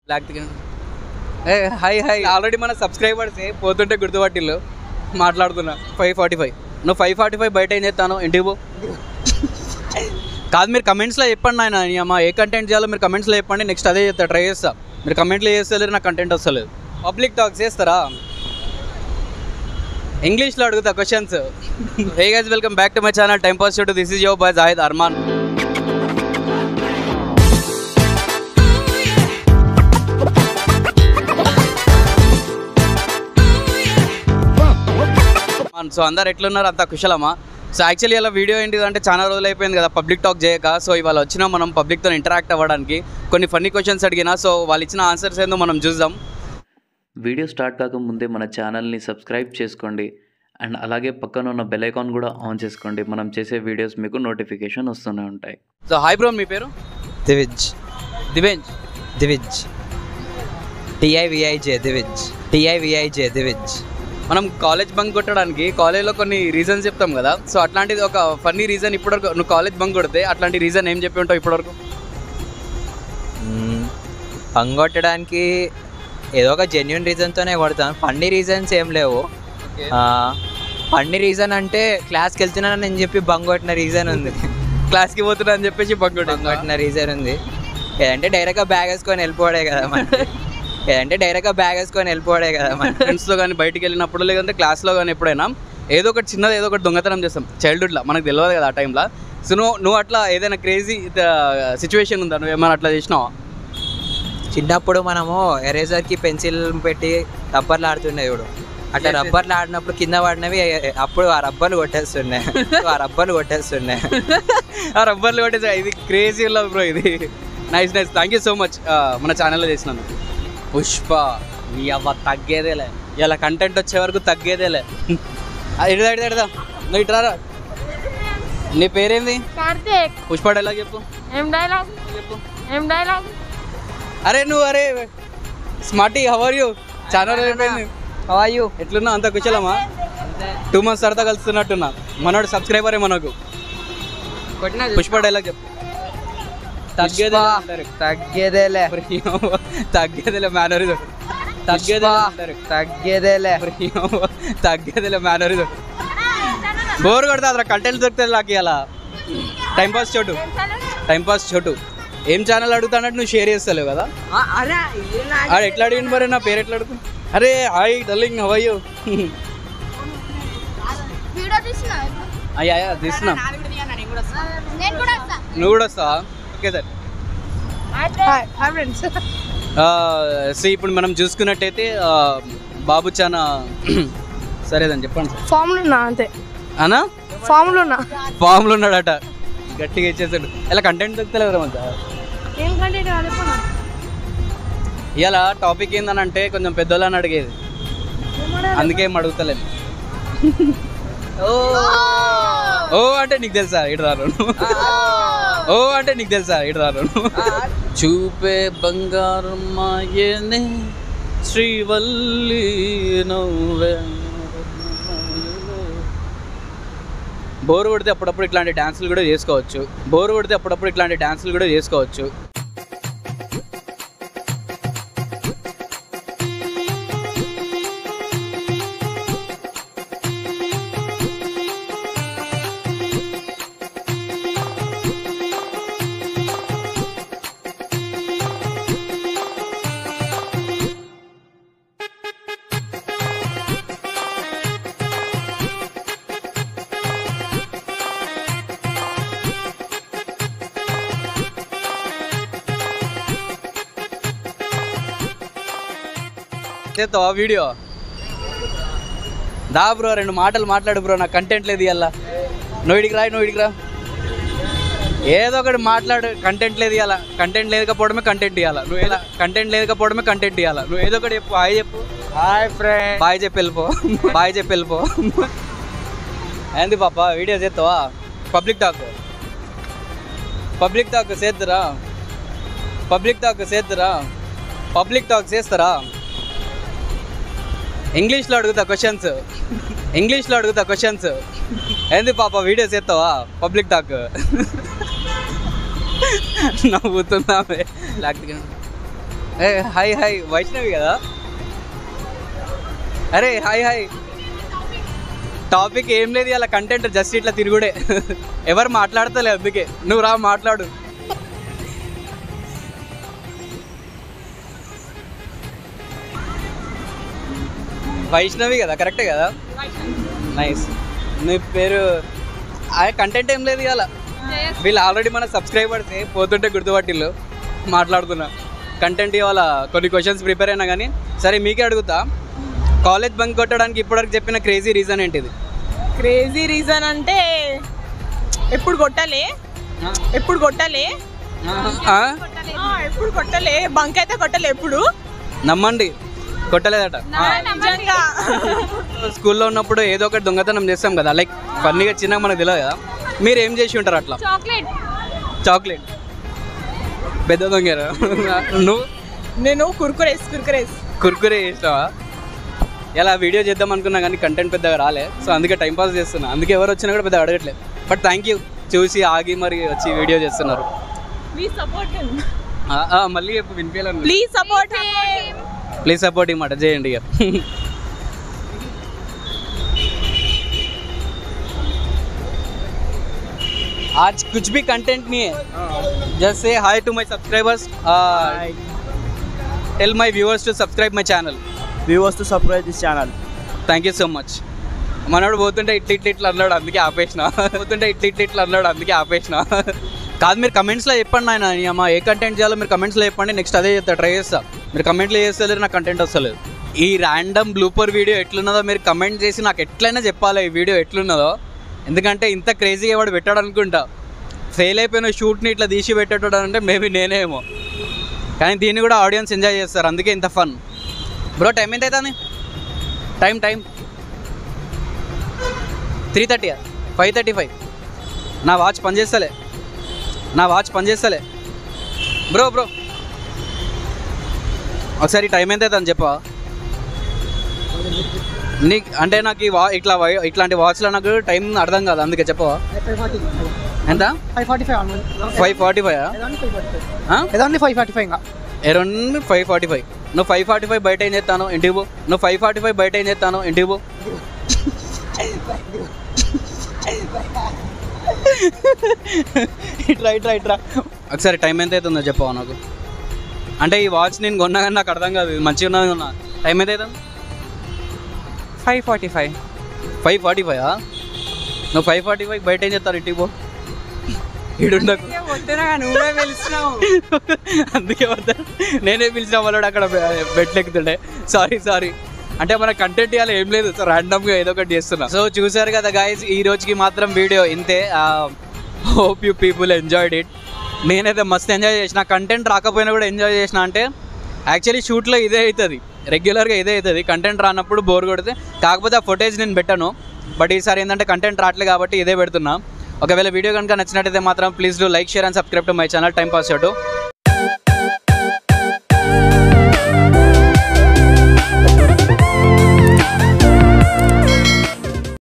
Black A hi hi already మన subscribers పోతుంటే గుర్తుపట్టిల్లు మాట్లాడుతున్నా ఫైవ్ ఫార్టీ ఫైవ్ నువ్వు ఫైవ్ ఫార్టీ ఫైవ్ బయట ఏం చేస్తాను ఇంటికి పో కాదు మీరు కమెంట్స్లో చెప్పండి ఆయన నీ అమ్మ ఏ కంటెంట్ చేయాలో మీరు కమెంట్స్లో చెప్పండి నెక్స్ట్ అదే చేస్తా ట్రై చేస్తా మీరు కమెంట్లో చేస్తలేరు నాకు కంటెంట్ వస్తలేదు పబ్లిక్ టాక్స్ చేస్తారా ఇంగ్లీష్లో అడుగుతా questions hey guys welcome back to my channel time pass to this is your boy Zahid Arman so అందరు ఎట్లున్నారు అంత కుశలమా సో యాక్చువల్లీ ఇలా వీడియో ఏంటిదంటే చాలా రోజులు అయిపోయింది కదా పబ్లిక్ టాక్ చేయక సో ఇవాళ వచ్చినా మనం పబ్లిక్తో ఇంటరాక్ట్ అవ్వడానికి కొన్ని ఫన్నీ క్వశ్చన్స్ అడిగినా సో వాళ్ళు ఇచ్చిన ఆన్సర్స్ ఏందో మనం చూద్దాం వీడియో స్టార్ట్ కాకముందే మన ఛానల్ని సబ్స్క్రైబ్ చేసుకోండి అండ్ అలాగే పక్కన ఉన్న బెల్ ఐకాన్ కూడా ఆన్ చేసుకోండి మనం చేసే వీడియోస్ మీకు నోటిఫికేషన్ వస్తూనే ఉంటాయి సో హాయ్ బ్రో మీ పేరు దివిజ్ దివేంజ్ దివిజ్ టిఐవిఐజే దివిజ్ టిఐవిఐజే దివిజ్ మనం కాలేజ్ బంక్ కొట్టడానికి కాలేజ్లో కొన్ని రీజన్స్ చెప్తాం కదా సో అట్లాంటిది ఒక ఫన్నీ రీజన్ ఇప్పటివరకు నువ్వు కాలేజ్ బంక్ కొడితే అట్లాంటి రీజన్ ఏం చెప్పి ఉంటావు ఇప్పటివరకు పంగొట్టడానికి ఏదో ఒక జెన్యున్ రీజన్తోనే కొడతాను ఫన్నీ రీజన్స్ ఏం లేవు ఫన్నీ రీజన్ అంటే క్లాస్కి వెళ్తున్నానని చెప్పి బంగ్ కొట్టిన రీజన్ ఉంది క్లాస్కి పోతున్నా అని చెప్పేసి బంక్ బంగ్ కొట్టిన కొట్టిన రీజన్ ఉంది ఏదంటే డైరెక్ట్గా బ్యాగ్ వేసుకొని వెళ్ళిపోవడే కదా మనకి ఏదంటే డైరెక్ట్గా బ్యాగ్ వేసుకొని వెళ్ళిపోవడే కదా మనకి ఫ్రెండ్స్లో కానీ బయటికి వెళ్ళినప్పుడు లేదంటే క్లాస్లో కానీ ఎప్పుడైనా ఏదో ఒకటి చిన్నది ఏదో ఒకటి దొంగతనం చేస్తాం చైల్డ్హుడ్లో మనకు తెలియదు కదా ఆ టైంలో సో నువ్వు నువ్వు అట్లా ఏదైనా క్రేజీ సిచ్యువేషన్ ఉందా నువ్వు ఏమైనా అట్లా చేసినావా చిన్నప్పుడు మనము ఎరేజర్కి పెన్సిల్ పెట్టి రబ్బర్లు ఆడుతుండే చూడు అట్లా Yes, yes. రబ్బర్లు ఆడినప్పుడు కింద పడినవి అప్పుడు ఆ రబ్బర్లు కొట్టేస్తుండే ఆ రబ్బర్లు కొట్టేస్తుండే ఆ రబ్బర్లు కొట్టేసి ఇది క్రేజీ లవ్ బ్రో ఇది nice nice thank you so much మన ఛానల్లో చేసినాను పుష్ప నీ అవ్వ తగ్గేదేలే ఇలా కంటెంట్ వచ్చే వరకు తగ్గేదేలే అది ఇడదా ఇడదా ఇడదా నువ్వు ఇట్రారా నీ పేరేంది కార్తీక్ పుష్ప డైలాగ్ చెప్పు ఏం డైలాగ్ చెప్పు ఏం డైలాగ్ అరే నువ్వు అరే స్మార్టీ హవర్ యూ చాలా రోజులు అయిపోయింది అయ్యో ఎట్లున్నా అంత కుశలమా టూ మంత్స్ తర్వాత కలుస్తున్నట్టున్నా మనోడు సబ్స్క్రైబరే మనకు పుష్ప డైలాగ్ చెప్పు తగ్గేదే అంటారు. తగ్గేదేలే తగ్గేదిలే మేనరిజం తగ్గేదే అంటారు. తగ్గేదేలే తగ్గేదిలే మేనరిజం బోర్ కొడతా అక్కడ కంటెంట్ దొరుకుతుంది నాకు అలా time pass Chotu time pass Chotu ఏం ఛానల్ అడుగుతానంటే నువ్వు షేర్ చేస్తలేవు కదా ఆడు ఎట్లా అడిగింది మరి నా పేరు ఎట్లా అడుగు అరే హాయ్ డల్లింగ్ హవయ్యూ వీడియో తీసిన అయ్యా అయ్యా తీస్తున్నా నేను కూడా వస్తా నువ్వు కూడా వస్తావా okay sir hi friends so ఇప్పుడు మనం చూసుకున్నట్టయితే ఆ, బాబు చాలా సరేదని చెప్పండి సార్ ఫామ్లో ఉన్నా అంతే అనా ఫామ్లో ఉన్నా ఫామ్లో ఉన్నాడట గట్టిగా ఇచ్చేసాడు ఇలా కంటెంట్ దొరుకుతలేవు అంత ఏం కంటెంట్ అనుకున్నా ఇలా టాపిక్ ఏందనంటే కొంచెం పెద్దోళ్ళని అడిగేది అందుకే ఏం అడుగుతలేను ఓ అంటే నీకు తెలుసా ఇటు రాను ఓ అంటే నీకు తెలుసా ఇటు రాను చూపే బంగారం మాయనే శ్రీవల్లి నవ్వే బోర్ కొడితే అప్పుడప్పుడు ఇట్లాంటి డాన్సులు కూడా చేసుకోవచ్చు బోర్ కొడితే అప్పుడప్పుడు ఇట్లాంటి డాన్సులు కూడా చేసుకోవచ్చు చేస్తావా వీడియో దా బ్రో రెండు మాటలు మాట్లాడు బ్రో నాకు కంటెంట్ లేదు ఇవాళ నువ్వు ఇడికి రా నువ్వు ఇడికి రా ఏదో ఒకటి మాట్లాడు కంటెంట్ లేదు ఇవాళ కంటెంట్ లేకపోవడమే కంటెంట్ ఇవ్వాలా నువ్వు ఎలా కంటెంట్ లేకపోవడమే కంటెంట్ ఇవ్వాలా నువ్వు ఏదో ఒకటి చెప్పు హాయ్ చెప్పు హాయ్ ఫ్రెండ్ బాయ్ చెప్పి వెళ్ళిపో బాయ్ చెప్పి వెళ్ళిపో ఏంది పాప వీడియో చేస్తావా పబ్లిక్ టాక్ పబ్లిక్ టాక్ చేద్దురా పబ్లిక్ టాక్ చేద్దురా పబ్లిక్ టాక్ చేస్తారా ఇంగ్లీష్లో అడుగుతా క్వశ్చన్స్ ఇంగ్లీష్లో అడుగుతా క్వశ్చన్స్ ఏంది పాప వీడియోస్ చేస్తావా పబ్లిక్ టాక్ నవ్వుతున్నామే లేకపోతే ఏ హాయ్ హాయ్ వైష్ణవి కదా అరే హాయ్ హాయ్ టాపిక్ ఏం లేదు అలా కంటెంట్ జస్ట్ ఇట్లా తిరుగుడే ఎవరు మాట్లాడతలే అందుకే నువ్వు రా మాట్లాడు వైష్ణవి కదా కరెక్టే కదా నైస్ నీ పేరు ఆ కంటెంట్ ఏం లేదు ఇవాళ వీళ్ళు ఆల్రెడీ మన సబ్స్క్రైబర్స్ పోతుంటే గుర్తుపట్టిల్లు మాట్లాడుతున్నా కంటెంట్ ఇవాళ కొన్ని క్వశ్చన్స్ ప్రిపేర్ అయినా కానీ సరే మీకే అడుగుతా కాలేజ్ బంక్ కొట్టడానికి ఇప్పటివరకు చెప్పిన క్రేజీ రీజన్ ఏంటిది క్రేజీ రీజన్ అంటే ఎప్పుడు కొట్టాలి ఎప్పుడు కొట్టాలి ఆ? ఆ, ఎప్పుడు కొట్టలే బంక్ అయితే కొట్టలే ఎప్పుడు నమ్మండి కొట్టలేదట ఆ, నిజంగా స్కూల్లో ఉన్నప్పుడు ఏదో ఒకటి దొంగతనం చేస్తాం కదా లైక్ ఫన్నీగా చిన్నగా మనకు తెలియదు కదా మీరు ఏం చేసి ఉంటారు అట్లా చాక్లెట్ చాక్లెట్ పెద్ద దొంగరా నువ్వు నేను కుర్కురేస్ కుర్కురేస్ కుర్కురే చేసినావా ఇలా వీడియో చేద్దాం అనుకున్నా కానీ కంటెంట్ పెద్దగా రాలే సో అందుకే టైం పాస్ చేస్తున్నా అందుకే ఎవరు వచ్చినా కూడా పెద్దగా అడగట్లేదు బట్ థ్యాంక్ యూ చూసి ఆగి మరి వచ్చి వీడియో చేస్తున్నారు ప్లీజ్ సపోర్ట్ ఆ, ఆ, మళ్ళీ చెప్పు వినిపించాలను ప్లీజ్ సపోర్ట్ ప్లీజ్ సపోర్ట్ ఇమాట చేయండి ఇక आज कुछ भी कंटेंट नहीं है जस्ट से hi to my subscribers tell my viewers to subscribe my channel viewers to subscribe this channel. Thank you so much మనోడు పోతుంటే ఇట్లా ఇట్లా ఇట్లా అన్నాడు అందుకే ఆపేసిన పోతుంటే ఇట్లా ఇట్లా ఇట్లా అన్నాడు అందుకే ఆపేసిన కాదు మీరు కమెంట్స్లో చెప్పండి ఆయన నీ అమ్మ ఏ కంటెంట్ చేయాలో మీరు కమెంట్స్లో చెప్పండి నెక్స్ట్ అదే చేస్తా ట్రై చేస్తా మీరు కమెంట్లో చేస్తలేరు నాకు కంటెంట్ వస్తలేదు ఈ ర్యాండమ్ బ్లూపర్ వీడియో ఎట్లున్నదో మీరు కమెంట్ చేసి నాకు ఎట్లయినా చెప్పాలి ఈ వీడియో ఎట్లున్నదో ఎందుకంటే ఇంత క్రేజీగా వాడు పెట్టాడు అనుకుంటా ఫెయిల్ అయిపోయిన షూట్ని ఇట్లా తీసి పెట్టేటాడు అంటే మేబీ నేనేమో కానీ దీన్ని కూడా ఆడియన్స్ ఎంజాయ్ చేస్తారు అందుకే ఇంత ఫన్ బ్రో టైం ఎంత అవుతుంది time time three thirty five thirty five నా వాచ్ పనిచేస్తలే నా వాచ్ పనిచేస్తలే బ్రో బ్రో ఒకసారి టైం ఎంత అవుతుంది చెప్పా నీ అంటే నాకు ఈ వా ఇట్లా వై- ఇట్లాంటి వాచ్లో నాకు టైం అర్థం కాదు అందుకే చెప్పవా ఎంత five forty five five forty five ఏదండి ఫైవ్ ఫార్టీ ఫైవ్ ఇంకా అరౌండ్ ఫైవ్ ఫార్టీ ఫైవ్ నువ్వు ఫైవ్ ఫార్టీ ఫైవ్ బయట ఏం చేస్తాను ఇంటికి పో నువ్వు ఫైవ్ ఫార్టీ ఫైవ్ బయట ఏం చేస్తాను ఇంటికి పో ఇట్రా ఇట్రా ఇట్రా ఒకసారి టైం ఎంత అవుతుందో చెప్పావు నాకు అంటే ఈ వాచ్ నేను కొన్నా కానీ నాకు అర్థం కాదు ఇది మంచిగా ఉన్నది కొన్నా టైం ఎంత అవుతుంది five forty five five forty five నువ్వు ఫైవ్ ఫార్టీ ఫైవ్ బయట ఏం చేస్తారు ఇంటికి పో ఈడుండకు నువ్వే పిలిచినావు అందుకే వద్దా నేనే పిలిచిన వాళ్ళు అక్కడ బెట్లు ఎక్కుతుండే సారీ సారీ అంటే మన కంటెంట్ ఇవాళ ఏం లేదు సో ర్యాండమ్గా ఏదో ఒకటి చేస్తున్నా సో చూసారు కదా గాయస్ ఈ రోజుకి మాత్రం వీడియో ఇంతే hope you people enjoyed it నేనైతే మస్తు ఎంజాయ్ చేసిన కంటెంట్ రాకపోయినా కూడా ఎంజాయ్ చేసిన అంటే యాక్చువల్లీ షూట్లో ఇదే అవుతుంది రెగ్యులర్గా ఇదే అవుతుంది కంటెంట్ రానప్పుడు బోర్ కొడితే కాకపోతే ఆ ఫుటేజ్ నేను పెట్టాను బట్ ఈసారి ఏంటంటే కంటెంట్ రావట్లేదు కాబట్టి ఇదే పెడుతున్నా ఒకవేళ వీడియో కనుక నచ్చినట్టయితే మాత్రం please do like share and subscribe to my channel time pass షోటు